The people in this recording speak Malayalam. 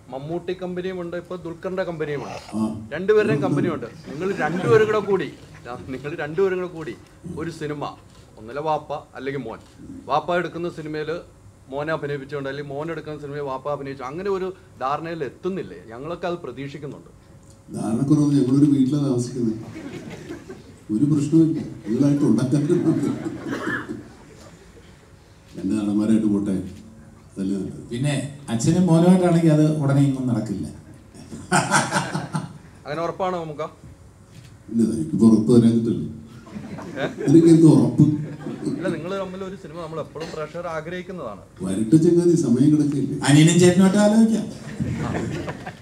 മമ്മൂട്ടി കമ്പനിയും ഉണ്ട് ഇപ്പൊ ദുൽഖറിന്റെ കമ്പനിയും ഉണ്ട് ആ രണ്ടുപേരുടെയും കമ്പനിയുണ്ട് നിങ്ങൾ രണ്ടുപേരും കൂടെ കൂടി നിങ്ങൾ രണ്ടുപേരും കൂടെ കൂടി ഒരു സിനിമ ഒന്നിലെ വാപ്പ അല്ലെങ്കിൽ മോൻ വാപ്പ എടുക്കുന്ന സിനിമയിൽ മോനെ അഭിനയിപ്പിച്ചുകൊണ്ട് അല്ലെങ്കിൽ മോൻ എടുക്കുന്ന സിനിമയിൽ വാപ്പ അഭിനയിച്ചു അങ്ങനെ ഒരു ധാരണയിൽ എത്തുന്നില്ലേ ഞങ്ങളൊക്കെ അത് പ്രതീക്ഷിക്കുന്നുണ്ട് ധാരണക്കുറവ് ഞങ്ങളൊരു വീട്ടിലാണ് താമസിക്കുന്നത് ഒരു പ്രശ്നമില്ല നിങ്ങളായിട്ട് ഉണ്ടാക്കാൻ രണ്ട് നടന്മാരായിട്ട് പോട്ടെ അതല്ലേ നല്ലത് പിന്നെ അച്ഛനും മോനുമായിട്ടാണെങ്കിൽ അത് ഉടനെ ഒന്നും നടക്കില്ല അങ്ങനെ ഉറപ്പാണോ നമുക്ക് ഇല്ല എനിക്ക് ഉറപ്പ് തരാഞ്ഞിട്ടല്ലേ എനിക്ക് എന്ത് ഉറപ്പ് ഇല്ല നിങ്ങൾ തമ്മിൽ ഒരു സിനിമ നമ്മൾ എപ്പോഴും പ്രേക്ഷകർ ആഗ്രഹിക്കുന്നതാണ് വരട്ടെ ചങ്ങാതി സമയം കിടക്കില്ലേ അനിയനും ചേട്ടനുമായിട്ട് ആലോചിക്കാം